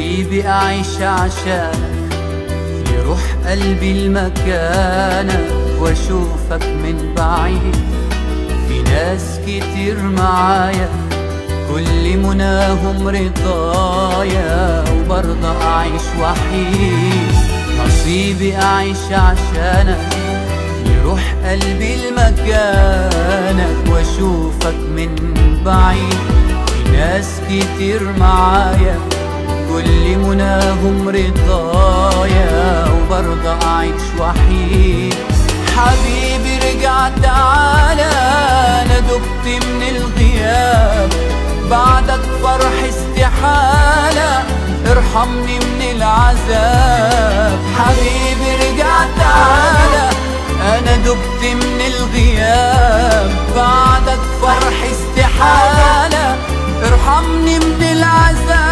نصيبي أعيش عشانك يروح قلبي المكانك واشوفك من بعيد في ناس كتير معايا كل مناهم رضايا وبرضى أعيش وحيد نصيبي أعيش عشانك يروح قلبي لمكانك واشوفك من بعيد في ناس كتير معايا كل مناهم رضايا وبرضى أعيش وحيد حبيبي رجع تعالى أنا دبت من الغياب بعدك فرح استحالة ارحمني من العذاب حبيبي رجع تعالى أنا دبت من الغياب بعدك فرح استحالة ارحمني من العذاب